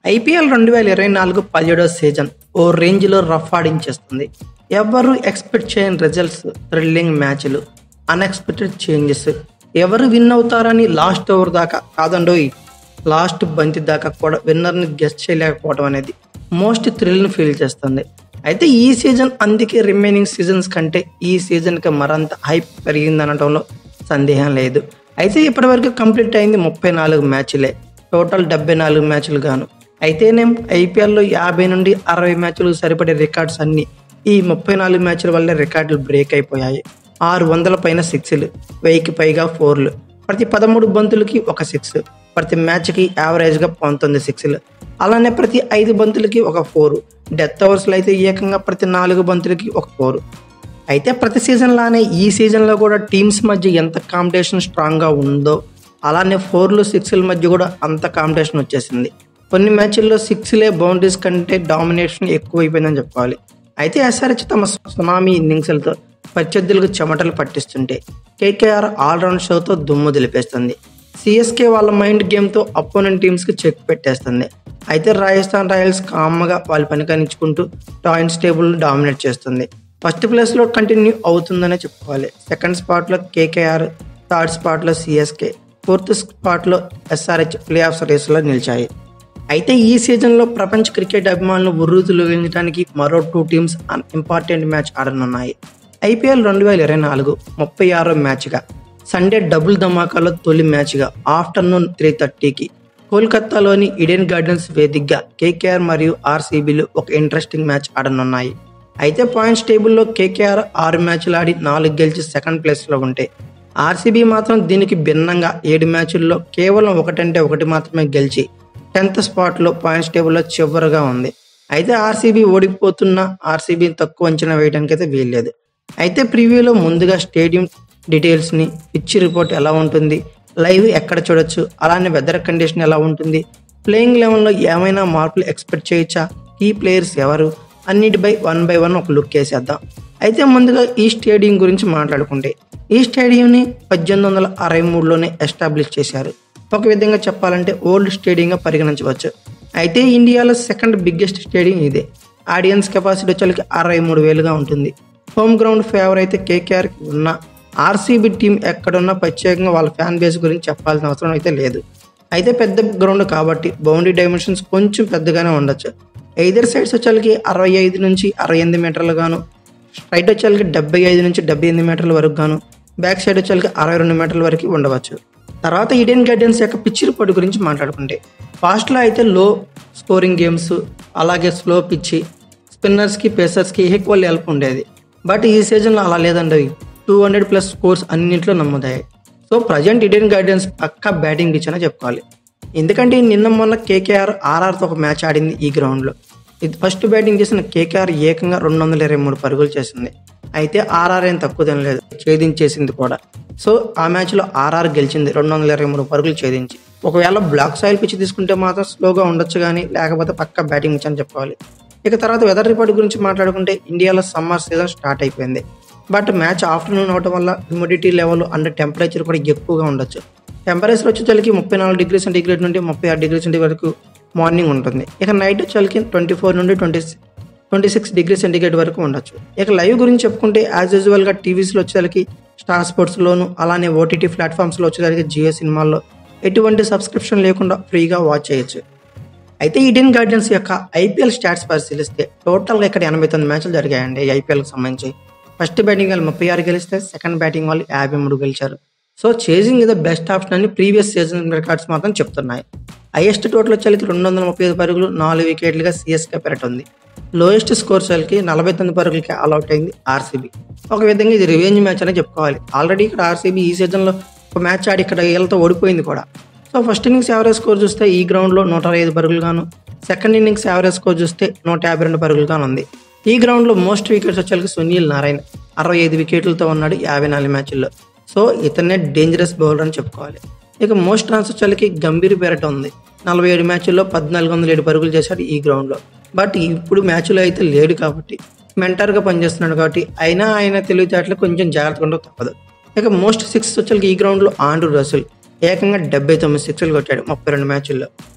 IPL రెండు వేల ఇరవై నాలుగు పదిహేడో సీజన్ ఓ రేంజ్లో రఫ్ ఆడించేస్తుంది ఎవరు ఎక్స్పెక్ట్ చేయని రిజల్ట్స్ థ్రిల్లింగ్ మ్యాచ్లు అన్ఎక్స్పెక్టెడ్ చేంజెస్ ఎవరు విన్ అవుతారని లాస్ట్ ఓవర్ దాకా కాదండోయ్ లాస్ట్ బంతి దాకా కూడా విన్నర్ని గెస్ట్ చేయలేకపోవడం అనేది మోస్ట్ థ్రిల్ని ఫీల్ చేస్తుంది అయితే ఈ సీజన్ అందుకే రిమైనింగ్ సీజన్స్ కంటే ఈ సీజన్కి మరంత హైప్ పెరిగిందనడంలో సందేహం లేదు అయితే ఇప్పటివరకు కంప్లీట్ అయింది ముప్పై నాలుగు మ్యాచ్లే టోటల్ డెబ్బై నాలుగు మ్యాచ్లు గాను అయితేనేం ఐపీఎల్లో యాభై నుండి అరవై మ్యాచ్లకు సరిపడే రికార్డ్స్ అన్ని ఈ ముప్పై నాలుగు మ్యాచ్ల వల్ల రికార్డులు బ్రేక్ అయిపోయాయి ఆరు వందల పైన సిక్స్లు వెయ్యికి పైగా ఫోర్లు ప్రతి పదమూడు బంతులకి ఒక సిక్స్ ప్రతి మ్యాచ్కి యావరేజ్గా పంతొమ్మిది సిక్స్లు అలానే ప్రతి ఐదు బంతులకి ఒక ఫోర్ డెత్ ఓవర్స్లో అయితే ఏకంగా ప్రతి నాలుగు బంతులకి ఒక ఫోర్ అయితే ప్రతి సీజన్ లానే ఈ సీజన్లో కూడా టీమ్స్ మధ్య ఎంత కాంపిటీషన్ స్ట్రాంగ్గా ఉందో అలానే ఫోర్లు సిక్స్ల మధ్య కూడా అంత కాంపిటీషన్ వచ్చేసింది కొన్ని మ్యాచ్ల్లో సిక్స్లే బౌండరీస్ కంటే డామినేషన్ ఎక్కువైపోయిందని చెప్పుకోవాలి అయితే ఎస్ఆర్హెచ్ తమ సునామీ ఇన్నింగ్స్లతో ప్రత్యర్థులకు చెమటలు పట్టిస్తుంటే కేకేఆర్ ఆల్రౌండ్ షోతో దుమ్ము దులిపేస్తుంది సిఎస్కే వాళ్ళ మైండ్ గేమ్తో అపోనెంట్ టీమ్స్కి చెక్ పెట్టేస్తుంది అయితే రాజస్థాన్ రాయల్స్ కామ్గా వాళ్ళ పని కనించుకుంటూ టాయిన్స్ టేబుల్ డామినేట్ చేస్తుంది ఫస్ట్ ప్లేస్లో కంటిన్యూ అవుతుందనే చెప్పుకోవాలి సెకండ్ స్పాట్లో కేకేఆర్ థర్డ్ స్పాట్లో సిఎస్కే ఫోర్త్ స్పాట్లో ఎస్ఆర్హెచ్ ప్లే ఆఫ్స్ రేసులో నిలిచాయి అయితే ఈ సీజన్లో ప్రపంచ క్రికెట్ అభిమానులు ఉర్రూతులగించడానికి మరో టూ టీమ్స్ ఇంపార్టెంట్ మ్యాచ్ ఆడనున్నాయి ఐపీఎల్ రెండు వేల ఇరవై నాలుగు ముప్పై ఆరో మ్యాచ్గా సండే డబుల్ ధమాకాలో తొలి మ్యాచ్గా ఆఫ్టర్నూన్ త్రీ థర్టీకి కోల్కతాలోని ఇడెన్ గార్డెన్స్ వేదికగా కేకేఆర్ మరియు ఆర్సీబీలు ఒక ఇంట్రెస్టింగ్ మ్యాచ్ ఆడనున్నాయి అయితే పాయింట్స్ టేబుల్లో కేకేఆర్ ఆరు మ్యాచ్లు ఆడి నాలుగు గెలిచి సెకండ్ ప్లేస్లో ఉంటే ఆర్సీబీ మాత్రం దీనికి భిన్నంగా ఏడు మ్యాచ్ల్లో కేవలం ఒకటంటే ఒకటి మాత్రమే గెలిచి టెన్త్ స్పాట్లో పాయింట్స్ టేబుల్లో చివరిగా ఉంది అయితే ఆర్సీబీ ఓడిపోతున్న ఆర్సీబీ తక్కువ అంచనా వేయడానికి అయితే వీల్లేదు అయితే ప్రివ్యూలో ముందుగా స్టేడియం డీటెయిల్స్ని పిచ్ రిపోర్ట్ ఎలా ఉంటుంది లైవ్ ఎక్కడ చూడొచ్చు అలానే వెదర్ కండిషన్ ఎలా ఉంటుంది ప్లేయింగ్ లెవెన్లో ఏమైనా మార్పులు ఎక్స్పెక్ట్ చేయొచ్చా కీ ప్లేయర్స్ ఎవరు అన్నిటిపై వన్ బై వన్ ఒక లుక్ వేసేద్దాం అయితే ముందుగా ఈ స్టేడియం గురించి మాట్లాడుకుంటే ఈ స్టేడియంని పద్దెనిమిది వందల అరవై మూడులోనే ఎస్టాబ్లిష్ చేశారు ఒక విధంగా చెప్పాలంటే ఓల్డ్ స్టేడియంగా పరిగణించవచ్చు అయితే ఇండియాలో సెకండ్ బిగ్గెస్ట్ స్టేడియం ఇదే ఆడియన్స్ కెపాసిటీ వచ్చేకి అరవై మూడు వేలుగా ఉంటుంది హోమ్ గ్రౌండ్ ఫేవర్ అయితే కేకేఆర్ ఉన్న ఆర్సీబీ టీం ఎక్కడున్నా ప్రత్యేకంగా వాళ్ళ ఫ్యాన్ బేస్ గురించి చెప్పాల్సిన అవసరం అయితే లేదు అయితే పెద్ద గ్రౌండ్ కాబట్టి బౌండరీ డైమెన్షన్స్ కొంచెం పెద్దగానే ఉండొచ్చు ఎయిదర్ సైడ్స్ వచ్చేకి అరవై ఐదు నుంచి అరవై ఎనిమిది మీటర్లు గాను స్ట్రైట్ వచ్చేకి డెబ్బై ఐదు నుంచి డెబ్బై ఎనిమిది మీటర్ల వరకు గాను బ్యాక్ సైడ్ వచ్చేకి అరవై రెండు మీటర్ల వరకు ఉండవచ్చు తర్వాత ఈడెన్ గార్డెన్స్ యొక్క పిచ్ రిపోర్ట్ గురించి మాట్లాడుకుంటే ఫాస్ట్లో అయితే లో స్కోరింగ్ గేమ్స్ అలాగే స్లో పిచ్చి స్పిన్నర్స్కి పేసర్స్కి ఈక్వల్ హెల్ప్ ఉండేది బట్ ఈ సీజన్లో అలా లేదండి టూ హండ్రెడ్ ప్లస్ స్కోర్స్ అన్నింటిలో నమోదయ్యాయి సో ప్రజెంట్ ఇండియన్ గార్డెన్స్ పక్కా బ్యాటింగ్ పిచ్ అనే చెప్పుకోవాలి ఎందుకంటే నిన్న మొన్న కేకేఆర్ ఆర్ఆర్తో ఒక మ్యాచ్ ఆడింది ఈ గ్రౌండ్లో ఇది ఫస్ట్ బ్యాటింగ్ చేసిన కేకేఆర్ ఏకంగా రెండు వందల ఇరవై మూడు పరుగులు చేసింది అయితే ఆర్ఆర్ ఏం తక్కువ తినలేదు ఛేదించేసింది కూడా సో ఆ మ్యాచ్లో ఆర్ఆర్ గెలిచింది రెండు వందల ఇరవై మూడు పరుగులు ఛేదించి ఒకవేళ బ్లాక్ సాయిల్ పిచ్ తీసుకుంటే మాత్రం స్లోగా ఉండొచ్చు కానీ లేకపోతే పక్క బ్యాటింగ్ పిచ్ అని చెప్పుకోవాలి ఇక తర్వాత వెదర్ రిపోర్ట్ గురించి మాట్లాడుకుంటే ఇండియాలో సమ్మర్ సీజన్ స్టార్ట్ అయిపోయింది బట్ మ్యాచ్ ఆఫ్టర్నూన్ అవడం వల్ల హ్యూమిడిటీ లెవెల్ అండ్ టెంపరేచర్ కూడా ఎక్కువగా ఉండొచ్చు టెంపరేచర్ వచ్చేసరికి ముప్పై నాలుగు డిగ్రీ సెంటిగ్రేడ్ నుండి ముప్పై ఆరు డిగ్రీ సెంటిగ్రేడ్ వరకు మార్నింగ్ ఉంటుంది ఇక నైట్ వచ్చేసరికి ట్వంటీ ఫోర్ నుండి twenty twenty six degree centigrade వరకు ఉండొచ్చు ఇక లైవ్ గురించి చెప్పుకుంటే యాజ్ యూజువల్గా టీవీస్లో వచ్చేసరికి స్టార్ స్పోర్ట్స్లోను అలానే ఓటీటీ ప్లాట్ఫామ్స్లో వచ్చేసరికి జియో సినిమాల్లో ఎటువంటి సబ్స్క్రిప్షన్ లేకుండా ఫ్రీగా వాచ్ చేయొచ్చు అయితే ఈడెన్ గార్డెన్స్ యొక్క ఐపీఎల్ స్టాట్స్ పరిశీలిస్తే టోటల్గా ఇక్కడ ఎనభై తొమ్మిది మ్యాచ్లు జరిగాయండి ఐపీఎల్కి సంబంధించి ఫస్ట్ బ్యాటింగ్ వాళ్ళు ముప్పై ఆరు గెలిస్తే సెకండ్ బ్యాటింగ్ వాళ్ళు యాభై మూడు గెలిచారు సో చేజింగ్ ఇదే బెస్ట్ ఆప్షన్ అని ప్రీవియస్ సీజన్ రికార్డ్స్ మాత్రం చెప్తున్నాయి హైయెస్ట్ టోటల్ వచ్చేకి రెండు వందల ముప్పై ఐదు పరుగులు నాలుగు వికెట్లుగా సిఎస్కే పెరట్ ఉంది లోయెస్ట్ స్కోర్ వచ్చేకి నలభై తొమ్మిది పరుగులకి ఆల్అౌట్ అయింది ఆర్సీబీ ఒక విధంగా ఇది రివెంజ్ మ్యాచ్ అని చెప్పుకోవాలి ఆల్రెడీ ఇక్కడ ఆర్సీబీ ఈ సీజన్లో ఒక మ్యాచ్ ఆడి ఇక్కడ వీళ్ళతో ఓడిపోయింది కూడా so first innings average score చూస్తే ఈ గ్రౌండ్లో నూట అరవై ఐదు పరుగులు గాను సెకండ్ ఇన్నింగ్స్ యావరేజ్ స్కోర్ చూస్తే నూట యాభై రెండు పరుగులు గాను ఉంది ఈ గ్రౌండ్లో మోస్ట్ వికెట్స్ వచ్చేకి సునీల్ నారాయణ్ అరవై ఐదు వికెట్లతో ఉన్నాడు యాభై నాలుగు మ్యాచ్ల్లో సో ఇతనే డేంజరస్ బౌలర్ అని చెప్పుకోవాలి ఇక మోస్ట్ రన్స్ వచ్చేకి గంభీర్ పెరట ఉంది నలభై ఏడు మ్యాచ్ల్లో పద్నాలుగు వందల ఏడు పరుగులు చేశాడు ఈ గ్రౌండ్లో బట్ ఇప్పుడు మ్యాచ్లో అయితే లేడు కాబట్టి మెంటర్గా పనిచేస్తున్నాడు కాబట్టి అయినా ఆయన తెలివితేటలు కొంచెం జాగ్రత్తగా ఉండక తప్పదు ఇక మోస్ట్ సిక్స్ వచ్చేకి ఈ గ్రౌండ్లో ఆండ్రూ రసూల్ ఏకంగా డెబ్బై తొమ్మిది సిక్స్లు కొట్టాడు ముప్పై రెండు మ్యాచ్ల్లో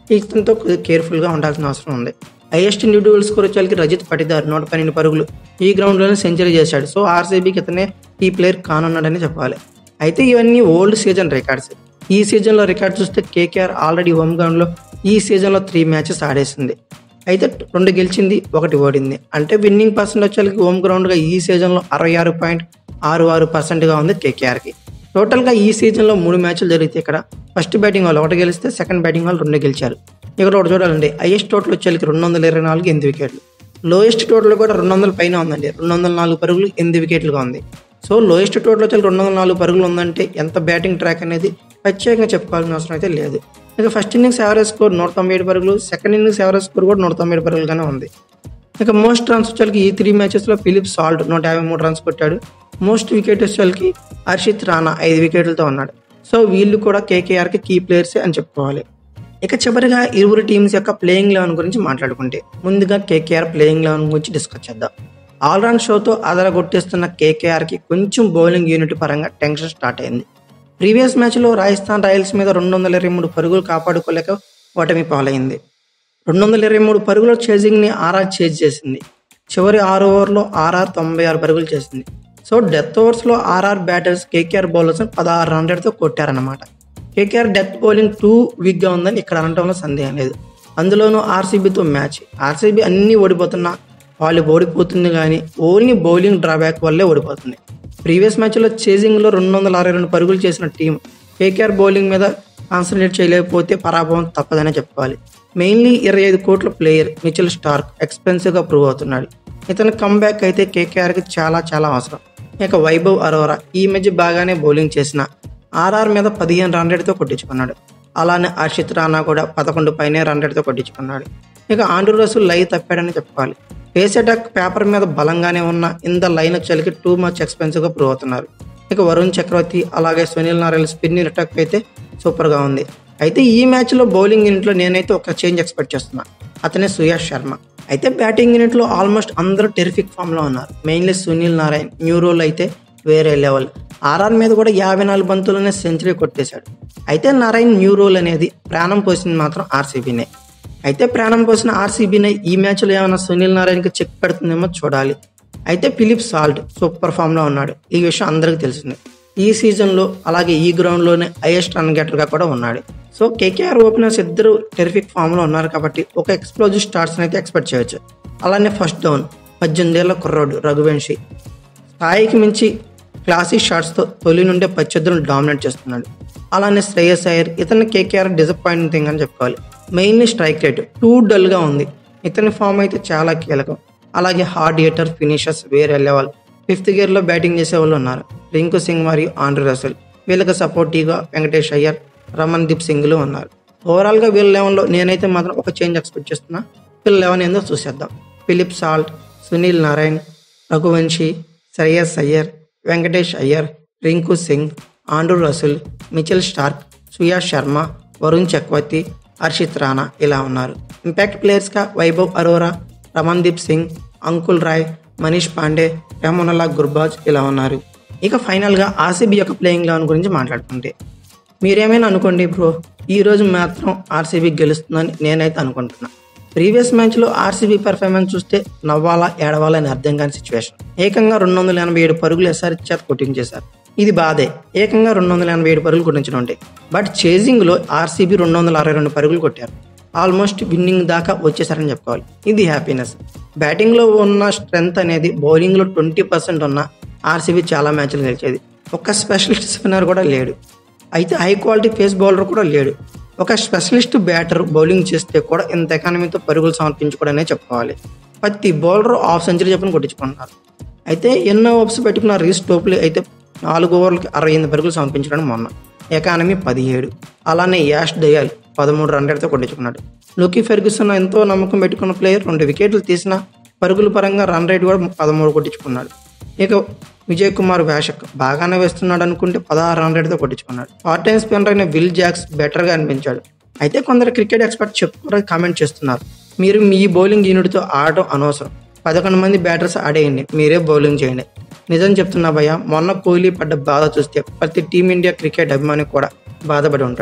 ఇతనితో కొద్దిగా కేర్ఫుల్గా ఉండాల్సిన అవసరం ఉంది హైయెస్ట్ ఇండివిజువల్ స్కోర్ వచ్చేసరికి రజిత్ పటిదార్ నూట పన్నెండు పరుగులు ఈ గ్రౌండ్లోనే సెంచరీ చేశాడు సో ఆర్సీబీకి ఇతనే ఈ ప్లేయర్ కానున్నాడని చెప్పాలి అయితే ఇవన్నీ ఓల్డ్ సీజన్ రికార్డ్స్ ఈ సీజన్లో రికార్డ్ చూస్తే కేకేఆర్ ఆల్రెడీ హోమ్ గ్రౌండ్లో ఈ సీజన్లో త్రీ మ్యాచెస్ ఆడేసింది అయితే రెండు గెలిచింది ఒకటి ఓడింది అంటే విన్నింగ్ పర్సెంట్ వచ్చేసరికి హోమ్ గ్రౌండ్గా ఈ సీజన్లో అరవై ఆరు పాయింట్ ఆరు ఆరు పర్సెంట్గా ఉంది కేకేఆర్కి టోటల్గా ఈ సీజన్లో మూడు మ్యాచ్లు జరిగితే ఇక్కడ ఫస్ట్ బ్యాటింగ్ వాళ్ళు ఒకటి గెలిస్తే సెకండ్ బ్యాటింగ్ వాళ్ళు రెండు గెలిచారు ఇక్కడ ఒకటి చూడాలండి హైయెస్ట్ టోటల్ వచ్చేసరికి రెండు వందల ఇరవై నాలుగు ఎనిమిది వికెట్లు లోయెస్ట్ టోటల్ కూడా రెండు వందల పైన ఉందండి రెండు వందల నాలుగు పరుగులు ఎనిమిది వికెట్లుగా ఉంది సో లోయెస్ట్ టోటల్ వచ్చి రెండు వందల నాలుగు పరుగులు ఉందంటే ఎంత బ్యాటింగ్ ట్రాక్ అనేది ప్రత్యేకంగా చెప్పుకోవాల్సిన అవసరం అయితే లేదు ఇక ఫస్ట్ ఇన్నింగ్స్ యావరేజ్ స్కోర్ నూట తొంభై ఏడు పరుగులు సెకండ్ ఇన్నింగ్స్ యావరేజ్ స్కోర్ కూడా నూట తొంభై ఏడు పరుగులుగానే ఉంది ఇక మోస్ట్ రన్స్ వచ్చేసరికి ఈ త్రీ మ్యాచెస్లో ఫిలిప్ సాల్ట్ నూట యాభై మూడు రన్స్ కొట్టాడు మోస్ట్ వికెట్ వచ్చేసరికి హర్షిత్ రాణా ఐదు వికెట్లతో ఉన్నాడు సో వీళ్ళు కూడా కేకేఆర్కి కీ ప్లేయర్సే అని చెప్పుకోవాలి ఇక చివరిగా ఇరువురు టీమ్స్ యొక్క ప్లేయింగ్ లెవెన్ గురించి మాట్లాడుకుంటే ముందుగా కేకేఆర్ ప్లేయింగ్ లెవెన్ గురించి డిస్కస్ చేద్దాం ఆల్రౌండ్ షోతో అదరగొట్టేస్తున్న కేకేఆర్కి కొంచెం బౌలింగ్ యూనిట్ పరంగా టెన్షన్ స్టార్ట్ అయింది ప్రీవియస్ మ్యాచ్లో రాజస్థాన్ రాయల్స్ మీద రెండు వందల ఇరవై మూడు పరుగులు కాపాడుకోలేక ఓటమి పాలైంది రెండు వందల ఇరవై మూడు పరుగుల చేజింగ్ని ఆర్ఆర్ చేజ్ చేసింది చివరి ఆరు ఓవర్లో ఆర్ఆర్ తొంభై ఆరు పరుగులు చేసింది సో డెత్ ఓవర్స్లో ఆర్ఆర్ బ్యాటర్స్ కేకేఆర్ బౌలర్స్ పదహారు హండ్రెడ్తో కొట్టారన్నమాట కేకేఆర్ డెత్ బౌలింగ్ టూ వీక్గా ఉందని ఇక్కడ అనటంలో సందేహం లేదు అందులోనూ ఆర్సీబీతో మ్యాచ్ ఆర్సీబీ అన్నీ ఓడిపోతున్నా వాళ్ళు ఓడిపోతుంది కానీ ఓన్లీ బౌలింగ్ డ్రాబ్యాక్ వల్లే ఓడిపోతుంది ప్రీవియస్ మ్యాచ్లో చేజింగ్లో రెండు వందల అరవై రెండు పరుగులు చేసిన టీం కేకేఆర్ బౌలింగ్ మీద కాన్సన్ట్రేట్ చేయలేకపోతే పరాభవం తప్పదనే చెప్పుకోవాలి మెయిన్లీ ఇరవై ఐదు కోట్ల ప్లేయర్ మిచిల్ స్టార్క్ ఎక్స్పెన్సివ్గా ప్రూవ్ అవుతున్నాడు ఇతని కమ్బ్యాక్ అయితే కేకేఆర్కి చాలా చాలా అవసరం ఇక వైభవ్ అరోరా ఈ మధ్య బాగానే బౌలింగ్ చేసిన ఆర్ఆర్ మీద పదిహేను రన్ రేట్తో కొట్టించుకున్నాడు అలానే హర్షిత్ రాణా కూడా పదకొండు పైనే రన్ రేట్తో కొట్టించుకున్నాడు ఇక ఆండ్రూ రసూల్ లై తప్పాడని చెప్పుకోవాలి పేస్ అటాక్ పేపర్ మీద బలంగానే ఉన్న ఇంత లైన్ వచ్చేసరికి టూ మచ్ ఎక్స్పెన్సివ్గా ప్రూవ్ అవుతున్నారు ఇక వరుణ్ చక్రవర్తి అలాగే సునీల్ నారాయణ స్పిన్ అటాక్ అయితే సూపర్గా ఉంది అయితే ఈ మ్యాచ్లో బౌలింగ్ యూనిట్లో నేనైతే ఒక చేంజ్ ఎక్స్పెక్ట్ చేస్తున్నా అతనే సుయాష్ శర్మ అయితే బ్యాటింగ్ యూనిట్లో ఆల్మోస్ట్ అందరూ టెరిఫిక్ ఫామ్లో ఉన్నారు mainly Sunil Narine new role అయితే వేరే లెవెల్ ఆర్ఆర్ మీద కూడా యాభై నాలుగు బంతులనే సెంచరీ కొట్టేశాడు అయితే నారాయణ్ న్యూ రోల్ అనేది ప్రాణం పోసింది మాత్రం ఆర్సీబీనే అయితే ప్రాణం పోసిన ఆర్సీబీనే ఈ మ్యాచ్లో ఏమైనా సునీల్ నారాయణకి చెక్ పెడుతుందేమో చూడాలి అయితే ఫిలిప్ సాల్ట్ సూపర్ ఫామ్లో ఉన్నాడు ఈ విషయం అందరికీ తెలిసిందే ఈ సీజన్లో అలాగే ఈ గ్రౌండ్లోనే హైయెస్ట్ రన్ గెటర్గా కూడా ఉన్నాడు సో కేకేఆర్ ఓపెనర్స్ ఇద్దరు టెరిఫిక్ ఫామ్లో ఉన్నారు కాబట్టి ఒక ఎక్స్ప్లోజివ్ స్టార్ట్స్ అయితే ఎక్స్పెక్ట్ చేయొచ్చు అలానే ఫస్ట్ డౌన్ పద్దెనిమిదేళ్ల కుర్రోడు రఘువంశీ స్థాయికి మించి క్లాసీ షాట్స్తో తొలి నుండే ప్రత్యర్థులను డామినేట్ చేస్తున్నాడు అలానే శ్రేయస్ అయ్యర్ ఇతని కేకేఆర్ డిసప్పాయింటింగ్ థింగ్ అని చెప్పుకోవాలి మెయిన్లీ స్ట్రైక్ రేట్ టూ డల్గా ఉంది ఇతని ఫామ్ అయితే చాలా కీలకం అలాగే హార్డ్ హిటర్ ఫినిషర్స్ వేరే లెవెల్ ఫిఫ్త్ గేర్లో బ్యాటింగ్ చేసే వాళ్ళు ఉన్నారు రింకు సింగ్ మరియు ఆండ్రూ రసెల్ వీళ్ళకి సపోర్టివ్గా వెంకటేష్ అయ్యర్ రమన్ దీప్ సింగ్లు ఉన్నారు ఓవరాల్గా వీళ్ళ లెవెన్లో నేనైతే మాత్రం ఒక చేంజ్ ఎక్స్పెక్ట్ చేస్తున్నా వీళ్ళ లెవెన్ ఏందో చూసేద్దాం Philip Salt Sunil Narine Raghuvanshi Shreyas Iyer Venkatesh Iyer Rinku Singh Andre Russell Mitchell Starc Suyash Sharma Varun Chakravarthy Harshit Rana ఇలా ఉన్నారు ఇంపాక్ట్ ప్లేయర్స్గా వైభవ్ అరోరా రమన్దీప్ సింగ్ అంకుల్ రాయ్ మనీష్ పాండే రెమోనలా గుర్బాజ్ ఇలా ఉన్నారు ఇక ఫైనల్గా ఆర్సీబీ యొక్క ప్లేయింగ్ లెవెన్ గురించి మాట్లాడుకుంటే మీరేమైనా అనుకోండి బ్రో ఈ రోజు మాత్రం ఆర్సీబీ గెలుస్తుందని నేనైతే అనుకుంటున్నా ప్రీవియస్ మ్యాచ్లో ఆర్సీబీ పెర్ఫార్మెన్స్ చూస్తే నవ్వాలా ఏడవాలా అని అర్థం కాని సిచ్యువేషన్ ఏకంగా రెండు వందల ఎనభై ఏడు పరుగులు ఎస్ఆర్ చేత కొట్టించేశారు ఇది బాధే ఏకంగా రెండు వందల ఎనభై ఏడు పరుగులు కొట్టించడం ఉంటాయి బట్ చేజింగ్లో ఆర్సీబీ రెండు వందల అరవై రెండు పరుగులు కొట్టారు ఆల్మోస్ట్ విన్నింగ్ దాకా వచ్చేసారని చెప్పుకోవాలి ఇది హ్యాపీనెస్ బ్యాటింగ్లో ఉన్న స్ట్రెంగ్త్ అనేది బౌలింగ్లో ట్వంటీ పర్సెంట్ ఉన్న ఆర్సీబీ చాలా మ్యాచ్లు గెలిచేది ఒక్క స్పెషలిస్ట్ స్పిన్నర్ కూడా లేడు అయితే హై క్వాలిటీ పేస్ బౌలర్ కూడా లేడు ఒక స్పెషలిస్ట్ బ్యాటర్ బౌలింగ్ చేస్తే కూడా ఇంత ఎకానమీతో పరుగులు సమర్పించుకోవడమే చెప్పుకోవాలి ప్రతి బౌలర్ హాఫ్ సెంచరీ చెప్పని కొట్టించుకుంటున్నారు అయితే ఎన్నో ఓప్స్ పెట్టుకున్న రీస్ టోప్లీ అయితే నాలుగు ఓవర్లకి అరవై ఎనిమిది పరుగులు సమర్పించడం మొన్న ఎకానమీ పదిహేడు అలానే యాష్ దయాల్ పదమూడు రన్లతో కొట్టించుకున్నాడు లూకీ ఫెర్గ్యూసన్ ఎంతో నమ్మకం పెట్టుకున్న ప్లేయర్ రెండు వికెట్లు తీసిన పరుగుల పరంగా రన్ రేట్ కూడా పదమూడు కొట్టించుకున్నాడు ఇక విజయ్ కుమార్ వేషక్ బాగానే వేస్తున్నాడు అనుకుంటే పదహారు రన్ రేట్తో కొట్టించుకున్నాడు పార్ట్ టైం స్పిన్నర్ అయిన విల్ జాక్స్ బెటర్గా అనిపించాడు అయితే కొందరు క్రికెట్ ఎక్స్పర్ట్ చెప్పుకోవడం కామెంట్ చేస్తున్నారు మీరు మీ బౌలింగ్ యూనిట్తో ఆడటం అనవసరం పదకొండు మంది బ్యాటర్స్ ఆడేయండి మీరే బౌలింగ్ చేయండి నిజం చెప్తున్నా భయ్య మొన్న కోహ్లీ పడ్డ బాధ చూస్తే ప్రతి టీమిండియా క్రికెట్ అభిమాని కూడా బాధపడి ఉంటాడు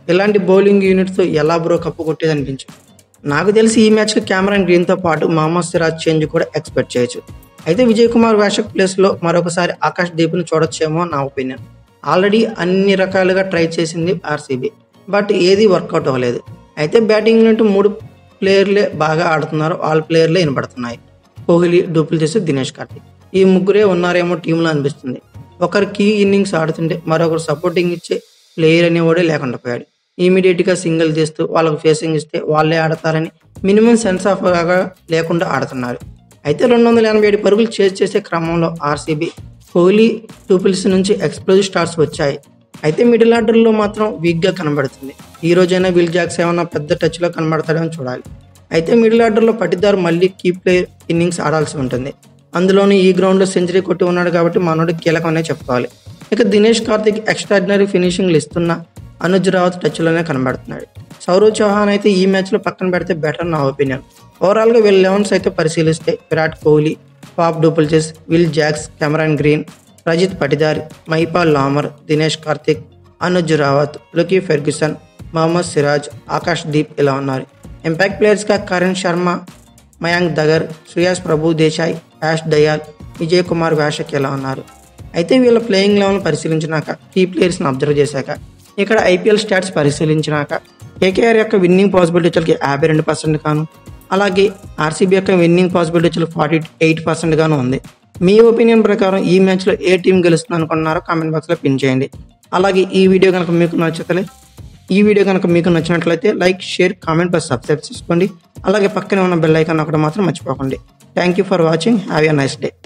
ఇలాంటి బౌలింగ్ యూనిట్తో ఎలా బ్రో కప్పు కొట్టేది అనిపించింది నాకు తెలిసి ఈ మ్యాచ్కి కెమెరాన్ గ్రీన్తో పాటు మహమ్మద్ సిరాజ్ చేంజ్ కూడా ఎక్స్పెక్ట్ చేయొచ్చు అయితే విజయ్ కుమార్ వేషక్ ప్లేస్లో మరొకసారి ఆకాష్ దీప్ని చూడొచ్చేమో నా ఒపీనియన్ ఆల్రెడీ అన్ని రకాలుగా ట్రై చేసింది ఆర్సీబీ బట్ ఏది వర్కౌట్ అవ్వలేదు అయితే బ్యాటింగ్ యూనిట్ మూడు ప్లేయర్లే బాగా ఆడుతున్నారు ఆల్ ప్లేయర్లే వినపడుతున్నాయి కోహ్లీ డూపులు చేసి దినేష్ కార్తిక్ ఈ ముగ్గురే ఉన్నారేమో టీంలో అనిపిస్తుంది ఒకరు కీ ఇన్నింగ్స్ ఆడుతుంటే మరొకరు సపోర్టింగ్ ఇచ్చే ప్లేయర్ అనేవాడే లేకుండా పోయాడు ఇమీడియట్గా సింగిల్ తీస్తూ వాళ్ళకు ఫేసింగ్ ఇస్తే వాళ్ళే ఆడతారని మినిమం సెన్స్ ఆఫ్ లాగా లేకుండా ఆడుతున్నారు అయితే రెండు వందల ఎనభై ఏడు పరుగులు చేసి చేసే క్రమంలో ఆర్సీబీ కోహ్లీ టూపిల్స్ నుంచి ఎక్స్ప్లోజివ్ స్టార్ట్స్ వచ్చాయి అయితే మిడిల్ ఆర్డర్లో మాత్రం వీక్గా కనబడుతుంది ఈ రోజైనా విల్ జాక్స్ ఏమన్నా పెద్ద టచ్లో కనబడతాడని చూడాలి అయితే మిడిల్ ఆర్డర్లో పట్టిదారు మళ్ళీ కీ ప్లేయర్ ఇన్నింగ్స్ ఆడాల్సి ఉంటుంది అందులోనూ ఈ గ్రౌండ్లో సెంచరీ కొట్టి ఉన్నాడు కాబట్టి మనోడు కీలకమనే చెప్పుకోవాలి ఇక దినేష్ కార్తిక్ ఎక్స్ట్రాడినరీ ఫినిషింగ్లు ఇస్తున్న అనుజ్ రావత్ టచ్లోనే కనబడుతున్నాడు సౌరవ్ చౌహాన్ అయితే ఈ మ్యాచ్లో పక్కన పెడితే బెటర్ నా ఒపీనియన్ ఓవరాల్గా వీళ్ళ లెవెన్స్ అయితే పరిశీలిస్తే Virat Kohli Faf du Plessis Will Jacks Cameron Green Rajat Patidar Mahipal Lomror Dinesh Karthik Anuj Rawat Lockie Ferguson Mohammed Siraj Akash Deep ఇలా ఉన్నారు ఇంపాక్ట్ ప్లేయర్స్గా కరణ్ శర్మ మయాంక్ దగర్ శ్రేయాస్ ప్రభు దేశాయ్ యాష్ దయాల్ విజయ్ కుమార్ వేషక్ ఇలా ఉన్నారు అయితే వీళ్ళ ప్లేయింగ్ లెవెల్ పరిశీలించినాక కీ ప్లేయర్స్ని అబ్జర్వ్ చేశాక ఇక్కడ ఐపీఎల్ స్టాట్స్ పరిశీలించినాక కేకేఆర్ యొక్క విన్నింగ్ పాసిబిలిటీలకి యాభై రెండు పర్సెంట్ గాను అలాగే ఆర్సీబీ యొక్క విన్నింగ్ పాసిబిలిటీలు ఫార్టీ ఎయిట్ పర్సెంట్ గాను ఉంది మీ ఒపీనియన్ ప్రకారం ఈ మ్యాచ్లో ఏ టీం గెలుస్తుంది అనుకున్నారో కామెంట్ బాక్స్లో పిన్ చేయండి అలాగే ఈ వీడియో కనుక మీకు నచ్చితే ఈ వీడియో కనుక మీకు నచ్చినట్లయితే like share comment plus subscribe చేసుకోండి అలాగే పక్కనే ఉన్న బెల్ ఐకాన్ ఒకటి మాత్రం మర్చిపోకండి thank you for watching have a nice day